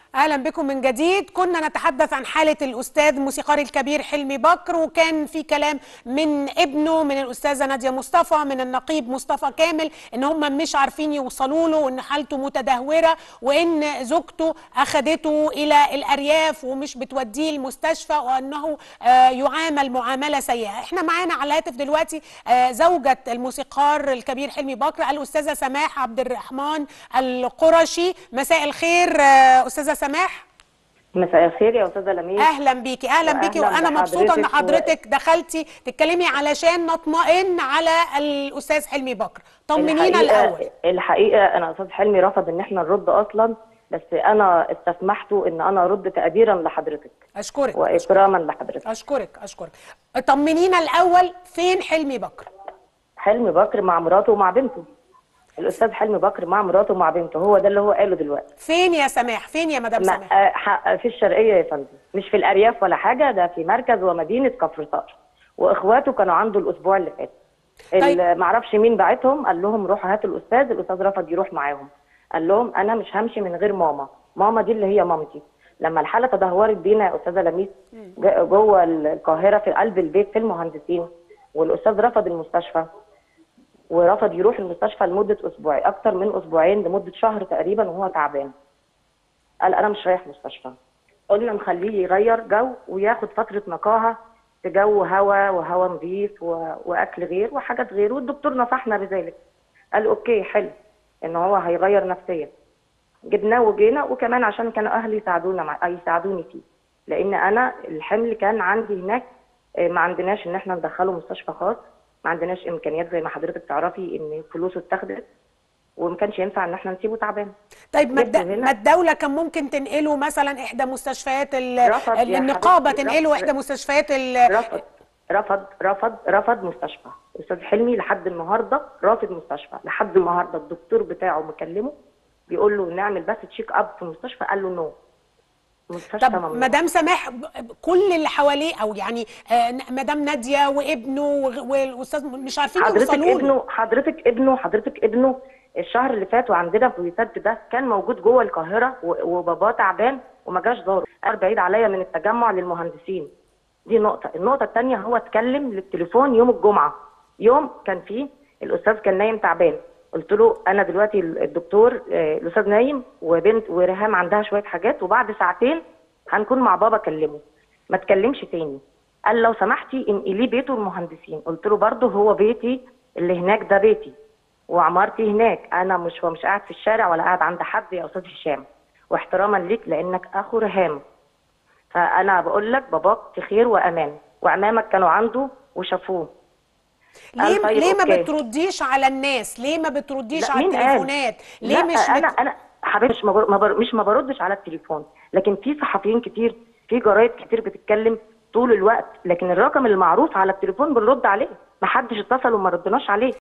اهلا بكم من جديد كنا نتحدث عن حاله الاستاذ الموسيقار الكبير حلمي بكر وكان في كلام من ابنه من الاستاذه ناديه مصطفى من النقيب مصطفى كامل ان هم مش عارفين يوصلوا له وان حالته متدهوره وان زوجته اخذته الى الارياف ومش بتوديه المستشفى وانه آه، يعامل معامله سيئه احنا معانا على الهاتف دلوقتي آه، زوجة الموسيقار الكبير حلمي بكر الاستاذه سماح عبد الرحمن القرشي مساء الخير آه، استاذه سماح مساء الخير يا استاذه لميس اهلا بيكي اهلا بيكي وأهلاً وانا مبسوطه ان بحضرتك و- حضرتك دخلتي تتكلمي علشان نطمئن على الاستاذ حلمي بكر طمنينا الحقيقة- الاول الحقيقه انا استاذ حلمي رفض ان احنا نرد اصلا بس انا استسمحته ان انا ارد تقديرا لحضرتك اشكرك واكراما لحضرتك اشكرك اشكرك طمنينا الاول فين حلمي بكر حلمي بكر مع مراته ومع بنته الاستاذ حلمي بكر مع مراته ومع بنته هو ده اللي هو قاله دلوقتي فين يا سماح فين يا مدام ما سماح آه، ح- في الشرقيه يا فندم مش في الارياف ولا حاجه ده في مركز ومدينه كفر صقر واخواته كانوا عنده الاسبوع اللي فات طيب. ال- معرفش مين بعتهم قال لهم روحوا هاتوا الاستاذ الاستاذ رفض يروح معاهم قال لهم انا مش همشي من غير ماما ماما دي اللي هي مامتي لما الحاله تدهورت بينا يا استاذه لميس ج- جوه القاهره في قلب البيت في المهندسين والاستاذ رفض المستشفى ورفض يروح المستشفى لمده اسبوع اكتر من اسبوعين لمده شهر تقريبا وهو تعبان قال انا مش رايح مستشفى قلنا نخليه يغير جو وياخد فتره نقاهه في جو هوا وهوا نظيف و... واكل غير وحاجات غير والدكتور نصحنا بذلك قال اوكي حلو ان هو هيغير نفسيا جبناه وجينا وكمان عشان كانوا اهلي يساعدونا مع... يساعدوني فيه لان انا الحمل كان عندي هناك آه، ما عندناش ان احنا ندخله مستشفى خاص ما عندناش امكانيات زي ما حضرتك تعرفي ان فلوسه اتاخدت وما كانش ينفع ان احنا نسيبه تعبان طيب ما, جبته الد... هنا. ما الدوله كان ممكن تنقله مثلا احدى مستشفيات ال... رفض يا ال- النقابه حبيبتي، تنقله رفض. احدى مستشفيات ال... رفض رفض رفض رفض مستشفى استاذ حلمي لحد النهارده رافض مستشفى لحد النهارده الدكتور بتاعه مكلمه بيقول له نعمل بس تشيك اب في المستشفى قال له نو مستشفى طب ممنوع. مدام سماح ب- ب- كل اللي حواليه او يعني آه، ن- مدام ناديه وابنه وغ- والاستاذ مش عارفين حضرتك يوصلوا له ابنه حضرتك ابنه حضرتك ابنه الشهر اللي فات وعندنا في ويسات ده كان موجود جوه القاهره و- وباباه تعبان وما جاش زاره قال بعيد عليا من التجمع للمهندسين دي نقطه النقطه الثانيه هو اتكلم للتليفون يوم الجمعه يوم كان فيه الاستاذ كان نايم تعبان قلت له انا دلوقتي الدكتور آه، الاستاذ نايم وبنت وريهام عندها شويه حاجات وبعد ساعتين هنكون مع بابا كلمه ما تكلمش تاني قال لو سمحتي انقليه بيته المهندسين قلت له برضه هو بيتي اللي هناك ده بيتي وعمارتي هناك انا مش مش قاعد في الشارع ولا قاعد عند حد يا استاذ هشام واحتراما ليك لانك اخو رهام فانا بقول لك باباك في خير وامان وعمامك كانوا عنده وشافوه قال ليه طيب ليه ما أوكي. بترديش على الناس ليه ما بترديش لا، على مين قال؟ التليفونات ليه لا مش انا بت... انا حبيبي مش ما بر... ما بر... مش ما بردش على التليفون لكن في صحفيين كتير في جرايد كتير بتتكلم طول الوقت لكن الرقم المعروف على التليفون بنرد عليه ما حدش اتصل وما ردناش عليه